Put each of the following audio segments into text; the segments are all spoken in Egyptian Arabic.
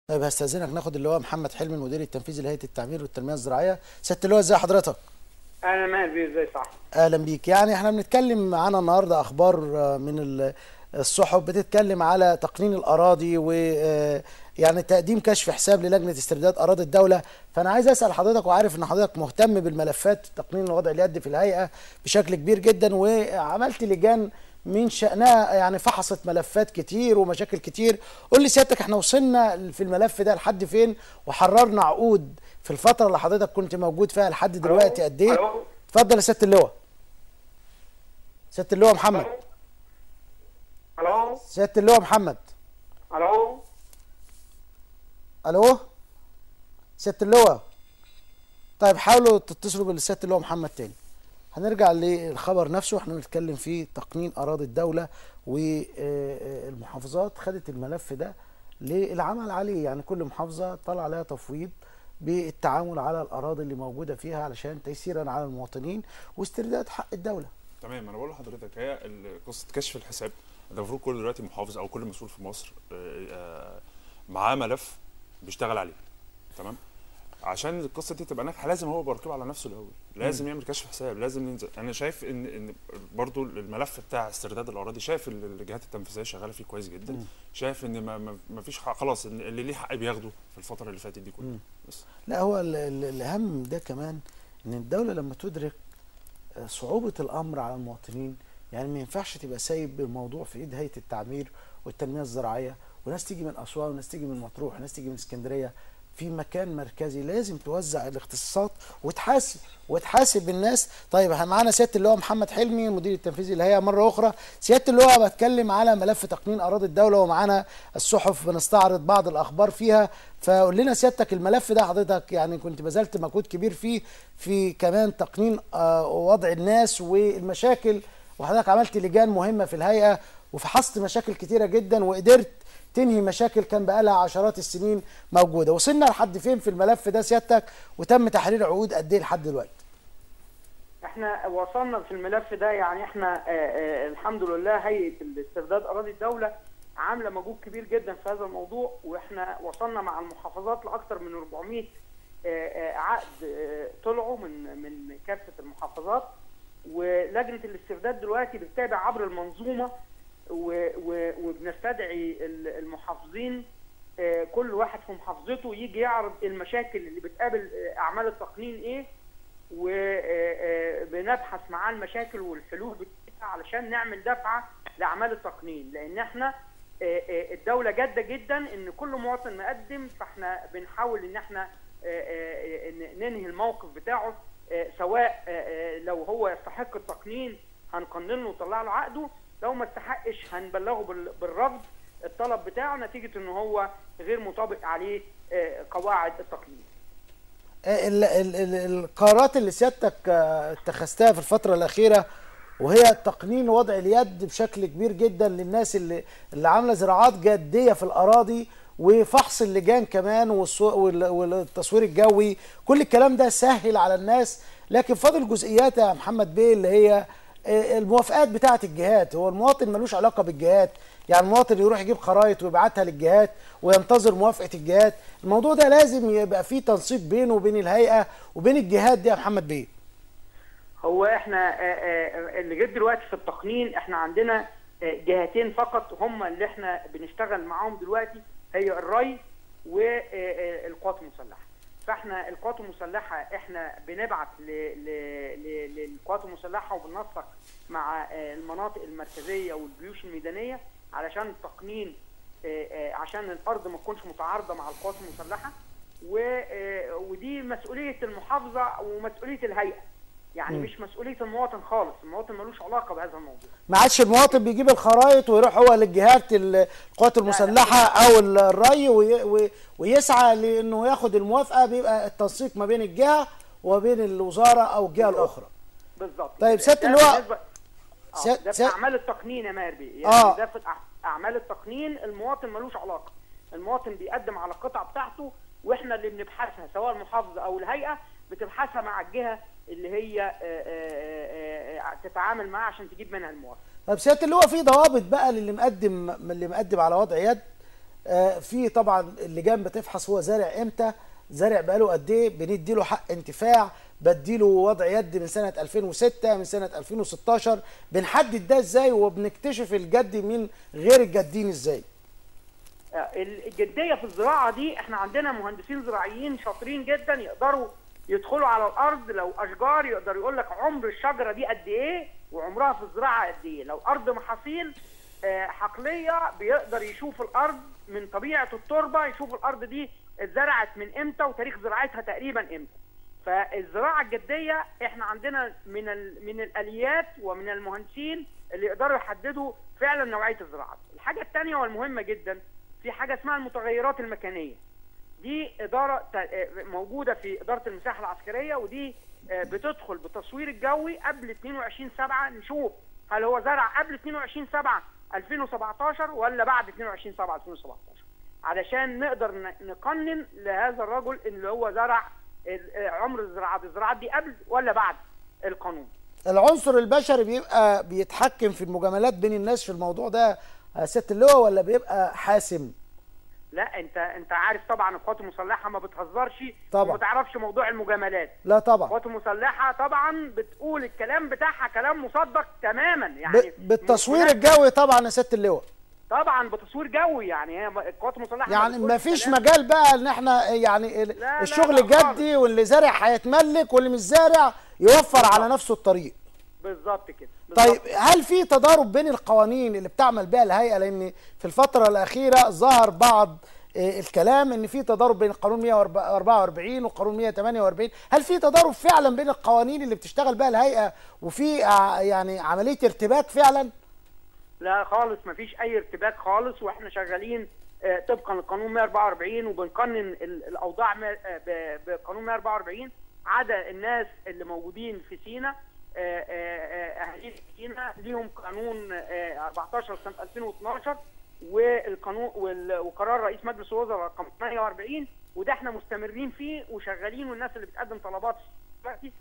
طيب هستاذنك ناخد اللي هو محمد حلمي المدير التنفيذي لهيئه التعمير والتنميه الزراعيه سياده اللواء ازي حضرتك انا ماهر بيه ازاي صح اهلا بيك يعني احنا بنتكلم معانا النهارده اخبار آه، من ال- الصحف بتتكلم على تقنين الاراضي و آه، يعني تقديم كشف حساب للجنه استرداد اراضي الدوله فانا عايز اسال حضرتك وعارف ان حضرتك مهتم بالملفات تقنين الوضع اليد في الهيئه بشكل كبير جدا وعملت لجان من شأنها يعني فحصت ملفات كتير ومشاكل كتير قول لي سيادتك احنا وصلنا في الملف ده لحد فين وحررنا عقود في الفترة اللي حضرتك كنت موجود فيها لحد دلوقتي قد ايه ألو؟ اتفضل يا سيادة اللواء سيادة اللواء محمد الو سيادة اللواء محمد الو الو سيادة اللواء طيب حاولوا تتصلوا بالسيادة اللواء محمد تاني هنرجع للخبر نفسه احنا بنتكلم في تقنين اراضي الدولة والمحافظات خدت الملف ده للعمل عليه يعني كل محافظة طلع عليها تفويض بالتعامل على الاراضي اللي موجودة فيها علشان تيسيرا على المواطنين واسترداد حق الدولة تمام انا بقول لحضرتك هي ال- قصه كشف الحساب ده المفروض كل دلوقتي محافظ او كل مسؤول في مصر آه، آه، معاه ملف بيشتغل عليه تمام عشان القصه دي تبقى ناجحه لازم هو بركب على نفسه الاول لازم يعمل كشف حساب لازم ينزل انا شايف ان ان برضو الملف بتاع استرداد الاراضي شايف ال- الجهات التنفيذيه شغاله فيه كويس جدا شايف ان ما, ما ما فيش حق خلاص ان اللي ليه حق بياخده في الفتره اللي فاتت دي كلها بس لا هو ال- ال- الاهم من ده كمان ان الدوله لما تدرك آه، صعوبه الامر على المواطنين يعني ما ينفعش تبقى سايب الموضوع في ايد هيئه التعمير والتنميه الزراعيه وناس تيجي من اسوان وناس تيجي من مطروح وناس تيجي من اسكندريه في مكان مركزي لازم توزع الاختصاصات وتحاسب وتحاسب الناس طيب احنا معانا سياده اللواء محمد حلمي المدير التنفيذي للهيئه مره اخرى سياده اللواء بتكلم على ملف تقنين اراضي الدوله ومعانا الصحف بنستعرض بعض الاخبار فيها فقول لنا سيادتك الملف ده حضرتك يعني كنت بذلت مجهود كبير فيه في كمان تقنين آه، وضع الناس والمشاكل وحضرتك عملت لجان مهمه في الهيئه وفحصت مشاكل كتيره جدا وقدرت تنهي مشاكل كان بقالها عشرات السنين موجوده وصلنا لحد فين في الملف ده سيادتك وتم تحرير عقود قد ايه لحد دلوقتي احنا وصلنا في الملف ده يعني احنا آه آه الحمد لله هيئه الاسترداد اراضي الدوله عامله مجهود كبير جدا في هذا الموضوع واحنا وصلنا مع المحافظات لاكثر من 400 آه آه عقد آه طلعوا من من كافه المحافظات ولجنه الاسترداد دلوقتي بتتابع عبر المنظومه و- و- وبنستدعي ال- المحافظين آه، كل واحد في محافظته يجي يعرض المشاكل اللي بتقابل آه، اعمال التقنين ايه وبنبحث معاه المشاكل والحلول بتاعتها علشان نعمل دفعه لاعمال التقنين لان احنا آه، آه، الدوله جاده جدا ان كل مواطن مقدم فاحنا بنحاول ان احنا آه، آه، آه، ننهي الموقف بتاعه آه، سواء آه، آه، لو هو يستحق التقنين هنقنن له ونطلع له عقده لو ما استحقش هنبلغه بال- بالرفض الطلب بتاعه نتيجه ان هو غير مطابق عليه آه، قواعد التقنين آه، ال- ال- ال- القرارات اللي سيادتك آه، اتخذتها في الفتره الاخيره وهي تقنين وضع اليد بشكل كبير جدا للناس اللي اللي عامله زراعات جاديه في الاراضي وفحص اللجان كمان والصو- وال- والتصوير الجوي كل الكلام ده سهل على الناس لكن فاضل جزئيات يا محمد بيه اللي هي آه، الموافقات بتاعه الجهات هو المواطن ملوش علاقه بالجهات يعني المواطن يروح يجيب خرائط ويبعتها للجهات وينتظر موافقه الجهات الموضوع ده لازم يبقى فيه تنسيق بينه وبين الهيئه وبين الجهات دي يا محمد بيه هو احنا آه، آه، اللي جد دلوقتي في التقنين احنا عندنا آه، جهتين فقط هم اللي احنا بنشتغل معاهم دلوقتي هي الري والقوات المسلحه فاحنا القوات المسلحه احنا بنبعت ل- ل- ل- للقوات المسلحه وبننسق مع آه، المناطق المركزيه والجيوش الميدانيه علشان التقنين آه، آه، عشان الارض ما تكونش متعارضه مع القوات المسلحه و- آه، ودي مسؤوليه المحافظه ومسؤوليه الهيئه يعني مش مسؤوليه المواطن خالص المواطن ملوش علاقه بهذا الموضوع ما عادش المواطن بيجيب الخرائط ويروح هو للجهات ال- القوات المسلحه او ال- الري وي- وي- ويسعى لانه ياخد الموافقه بيبقى التنسيق ما بين الجهه وبين الوزاره او الجهه الاخرى بالظبط طيب كده. سيادة ده اللواء- بالنسبة- آه، سيادة- ده في سيادة- اعمال التقنين يا ماهر بيه يعني آه. ده في الأع- اعمال التقنين المواطن ملوش علاقه المواطن بيقدم على القطعه بتاعته واحنا اللي بنبحثها سواء المحافظه او الهيئه بتبحثها مع الجهه اللي هي آه، آه، آه، آه، تتعامل معاها عشان تجيب منها الموافقه طب سياده اللواء في ضوابط بقى للي مقدم اللي مقدم على وضع يد آه، في طبعا اللجان بتفحص هو زارع امتى زارع بقاله قد ايه بندي له حق انتفاع بديله وضع يد من سنه 2006 من سنه 2016 بنحدد ده ازاي وبنكتشف الجد من غير الجادين ازاي الجديه في الزراعه دي احنا عندنا مهندسين زراعيين شاطرين جدا يقدروا يدخلوا على الارض لو اشجار يقدر يقول لك عمر الشجره دي قد ايه وعمرها في الزراعه قد ايه لو ارض محاصيل آه، حقليه بيقدر يشوف الارض من طبيعه التربه يشوف الارض دي اتزرعت من امتى وتاريخ زراعتها تقريبا امتى فالزراعه الجديه احنا عندنا من ال- من الاليات ومن المهندسين اللي يقدروا يحددوا فعلا نوعيه الزراعه الحاجه الثانيه والمهمه جدا في حاجه اسمها المتغيرات المكانيه دي اداره ت- آه، موجوده في اداره المساحه العسكريه ودي آه، بتدخل بالتصوير الجوي قبل 22 7 نشوف هل هو زرع قبل 22 7 2017 ولا بعد 22 7 2017 علشان نقدر ن- نقنن لهذا الرجل اللي هو زرع ال- آه، عمر الزراعات الزراعات دي قبل ولا بعد القانون العنصر البشري بيبقى بيتحكم في المجاملات بين الناس في الموضوع ده يا ست اللواء ولا بيبقى حاسم لا انت انت عارف طبعا القوات المسلحه ما بتهزرش طبعا. وما تعرفش موضوع المجاملات لا طبعا القوات المسلحه طبعا بتقول الكلام بتاعها كلام مصدق تماما ب- يعني بالتصوير هناك- الجوي طبعا يا ست اللواء طبعا بتصوير جوي يعني هي القوات المسلحه يعني بتقولش ما فيش كلام- مجال بقى ان احنا يعني ال- لا، الشغل لا جدي واللي زارع هيتملك واللي مش زارع يوفر على نفسه الطريق بالظبط كده بالظبط. طيب هل في تضارب بين القوانين اللي بتعمل بها الهيئه لان في الفتره الاخيره ظهر بعض آه، الكلام ان في تضارب بين القانون 144 والقانون 148 هل في تضارب فعلا بين القوانين اللي بتشتغل بها الهيئه وفي آه، يعني عمليه ارتباك فعلا لا خالص ما فيش اي ارتباك خالص واحنا شغالين آه، طبقا للقانون 144 وبنقنن ال- الاوضاع ما- آه، ب- بقانون 144 عدا الناس اللي موجودين في سينا آه، آه، آه، اهالي سينا ليهم قانون آه، 14 سنه 2012 والقانون وال- وقرار رئيس مجلس الوزراء رقم 48 وده احنا مستمرين فيه وشغالين والناس اللي بتقدم طلبات دلوقتي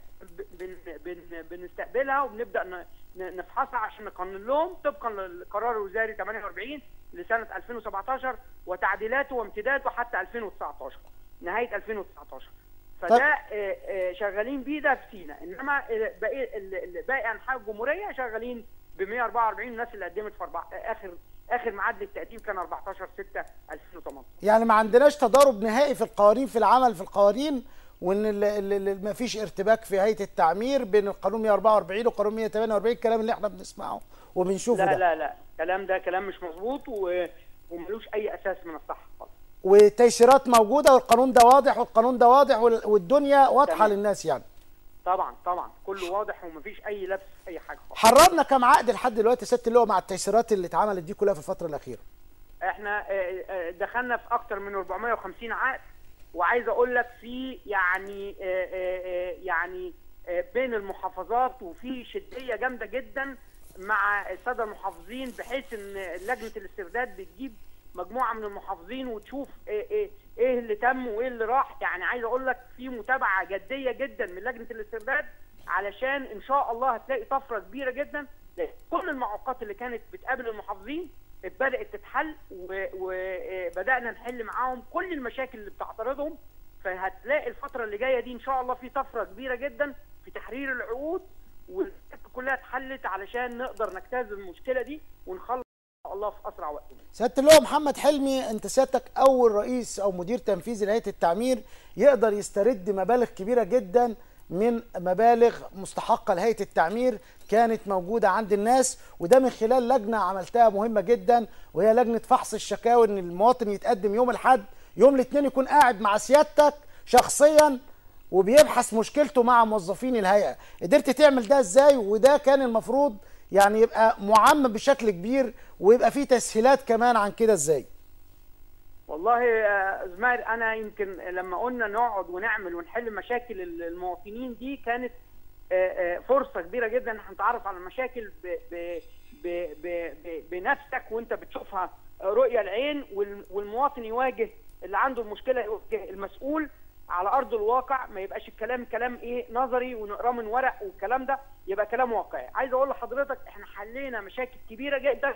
بن بن بنستقبلها وبنبدا ن- ن- نفحصها عشان نقنن لهم طبقا للقرار الوزاري 48 لسنه 2017 وتعديلاته وامتداده حتى 2019 نهايه 2019 فده طب- آه، آه، شغالين بيه ده في سينا انما آه، باقي ال- ال- باقي انحاء الجمهوريه شغالين ب 144 الناس اللي قدمت في أربع... آه، اخر اخر ميعاد للتقديم كان 14 6 2018 يعني ما عندناش تضارب نهائي في القوانين في العمل في القوانين وان ال- ال- ال- ما فيش ارتباك في هيئه التعمير بين القانون 144 والقانون 148 الكلام اللي احنا بنسمعه وبنشوفه لا ده لا لا الكلام ده كلام مش مظبوط و... وملوش اي اساس من الصحه خالص وتيسيرات موجوده والقانون ده واضح والقانون ده واضح وال- والدنيا واضحه تمام. للناس يعني طبعا طبعا كله واضح ومفيش اي لبس في اي حاجه خالص حررنا كام عقد لحد دلوقتي يا ست اللي هو مع التيسيرات اللي اتعملت دي كلها في الفتره الاخيره احنا آه، آه، دخلنا في اكتر من 450 عقد وعايز اقول لك في يعني آه، آه، آه، يعني آه، بين المحافظات وفي شديه جامده جدا مع الساده المحافظين بحيث ان لجنه الاسترداد بتجيب مجموعه من المحافظين وتشوف ايه ايه ايه اللي تم وايه اللي راح يعني عايز اقول لك في متابعه جديه جدا من لجنه الاسترداد علشان ان شاء الله هتلاقي طفره كبيره جدا لأن كل المعوقات اللي كانت بتقابل المحافظين بدات تتحل وبدانا نحل معاهم كل المشاكل اللي بتعترضهم فهتلاقي الفتره اللي جايه دي ان شاء الله في طفره كبيره جدا في تحرير العقود والحاجات كلها اتحلت علشان نقدر نجتاز المشكله دي ونخلص ان شاء الله في اسرع وقت ممكن. سياده اللواء محمد حلمي انت سيادتك اول رئيس او مدير تنفيذي لهيئه التعمير يقدر يسترد مبالغ كبيره جدا من مبالغ مستحقه لهيئه التعمير كانت موجوده عند الناس وده من خلال لجنه عملتها مهمه جدا وهي لجنه فحص الشكاوي ان المواطن يتقدم يوم الاحد يوم الاثنين يكون قاعد مع سيادتك شخصيا وبيبحث مشكلته مع موظفين الهيئه قدرت تعمل ده ازاي وده كان المفروض يعني يبقى معمم بشكل كبير ويبقى فيه تسهيلات كمان عن كده ازاي والله يا زمايل انا يمكن لما قلنا نقعد ونعمل ونحل مشاكل المواطنين دي كانت آه، آه، فرصه كبيره جدا ان احنا نتعرف على المشاكل ب ب ب ب ب بنفسك وانت بتشوفها رؤيه العين وال- والمواطن يواجه اللي عنده المشكله يواجه المسؤول على ارض الواقع ما يبقاش الكلام كلام ايه نظري ونقراه من ورق والكلام ده يبقى كلام واقعي عايز اقول لحضرتك احنا حلينا مشاكل كبيره جدا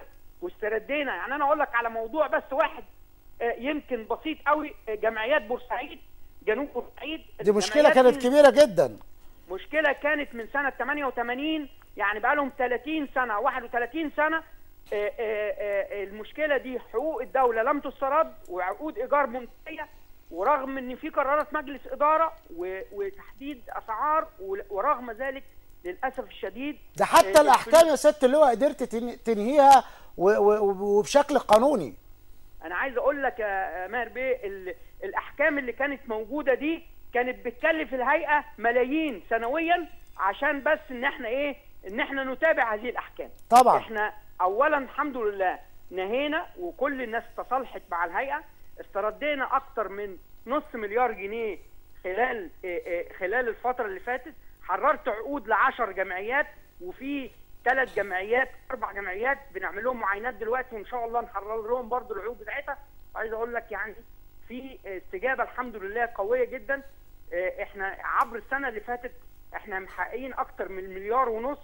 واستردينا يعني انا اقول لك على موضوع بس واحد آه، يمكن بسيط قوي آه، جمعيات بورسعيد جنوب بورسعيد دي مشكله الجمعيات كانت دي كبيره جدا مشكله كانت من سنه 88 يعني بقى لهم 30 سنه 31 سنه آه، آه، آه، المشكله دي حقوق الدوله لم تسترد وعقود ايجار منتهيه ورغم ان في قرارات مجلس اداره و- وتحديد اسعار ول- ورغم ذلك للاسف الشديد ده حتى آه، الاحكام يا ست اللواء قدرت تن- تنهيها و- و- وبشكل قانوني انا عايز اقول لك يا ماهر بيه ال- الاحكام اللي كانت موجوده دي كانت بتكلف الهيئه ملايين سنويا عشان بس ان احنا ايه ان احنا نتابع هذه الاحكام طبعا. احنا اولا الحمد لله نهينا وكل الناس تصالحت مع الهيئه استردينا اكتر من نص مليار جنيه خلال إيه إيه خلال الفتره اللي فاتت حررت عقود لعشر جمعيات وفي ثلاث جمعيات اربع جمعيات بنعمل لهم معاينات دلوقتي وان شاء الله نحرر لهم برضو العقود بتاعتها عايز اقول لك يعني في استجابه الحمد لله قويه جدا اه، احنا عبر السنه اللي فاتت احنا محققين اكتر من مليار ونص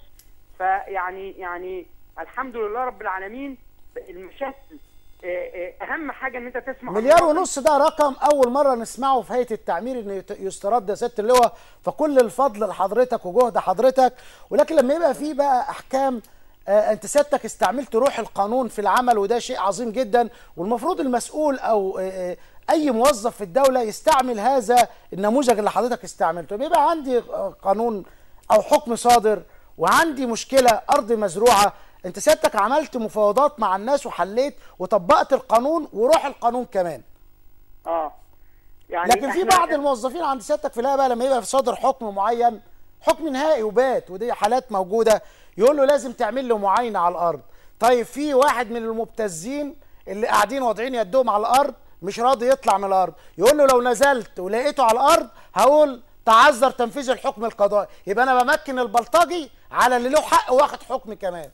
فيعني يعني الحمد لله رب العالمين المشاكل اه، اه، اهم حاجه ان انت تسمع مليار المواطن. ونص ده رقم اول مره نسمعه في هيئه التعمير ان يت- يسترد يا ست اللواء فكل الفضل لحضرتك وجهد حضرتك ولكن لما يبقى في بقى احكام آه، انت سيادتك استعملت روح القانون في العمل وده شيء عظيم جدا والمفروض المسؤول او آه، آه، اي موظف في الدوله يستعمل هذا النموذج اللي حضرتك استعملته بيبقى عندي آه، قانون او حكم صادر وعندي مشكله ارض مزروعه انت سيادتك عملت مفاوضات مع الناس وحليت وطبقت القانون وروح القانون كمان اه يعني لكن في إحنا- بعض الموظفين عند سيادتك في الهيئه بقى لما يبقى في صادر حكم معين حكم نهائي وبات ودي حالات موجوده يقول له لازم تعمل له معاينه على الارض طيب في واحد من المبتزين اللي قاعدين واضعين يدهم على الارض مش راضي يطلع من الارض يقول له لو نزلت ولقيته على الارض هقول تعذر تنفيذ الحكم القضائي يبقى انا بمكن البلطجي على اللي له حق واخد حكم كمان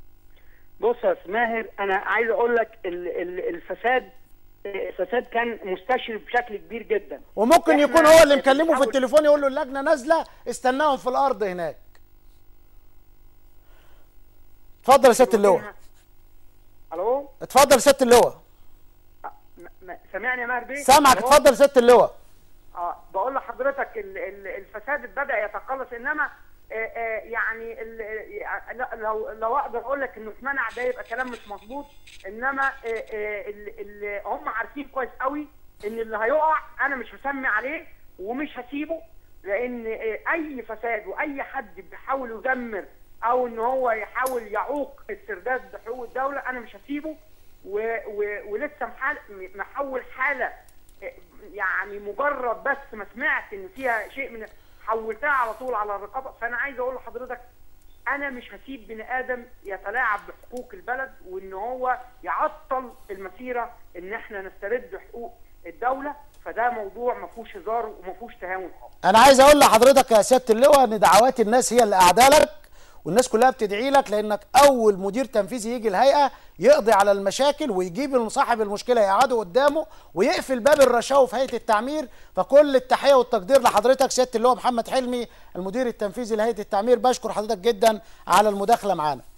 بص يا أستاذ ماهر انا عايز اقول لك ال- ال- الفساد الفساد كان مستشرف بشكل كبير جدا وممكن إحنا يكون هو اللي مكلمه في بنحاول- التليفون يقول له اللجنه نازله استناهم في الارض هناك اتفضل يا سياده اللواء الو اتفضل يا سياده اللواء م- م- سامعني يا ماهر بيه سامعك ألو؟ اتفضل يا سياده اللواء اه بقول لحضرتك ال- ال- الفساد بدا يتقلص انما آه، آه، يعني ال- آه، لا- لو لو اقدر اقول لك انه اتمنع ده يبقى كلام مش مظبوط انما آه، آه، ال- ال- هم عارفين كويس قوي ان اللي هيقع انا مش هسمي عليه ومش هسيبه لان آه، اي فساد واي حد بيحاول يدمر او ان هو يحاول يعوق استرداد حقوق الدوله انا مش هسيبه و- و- ولسه محال محول حاله يعني مجرد بس ما سمعت ان فيها شيء من حولتها على طول على الرقابه فانا عايز اقول لحضرتك انا مش هسيب بني ادم يتلاعب بحقوق البلد وان هو يعطل المسيره ان احنا نسترد حقوق الدوله فده موضوع ما فيهوش هزار وما فيهوش تهاون خالص انا عايز اقول لحضرتك يا سياده اللواء ان دعوات الناس هي اللي قاعده لك والناس كلها بتدعي لك لانك اول مدير تنفيذي يجي الهيئه يقضي على المشاكل ويجيب صاحب المشكله يقعده قدامه ويقفل باب الرشاوى في هيئه التعمير فكل التحيه والتقدير لحضرتك سياده اللواء محمد حلمي المدير التنفيذي لهيئه التعمير بشكر حضرتك جدا على المداخله معانا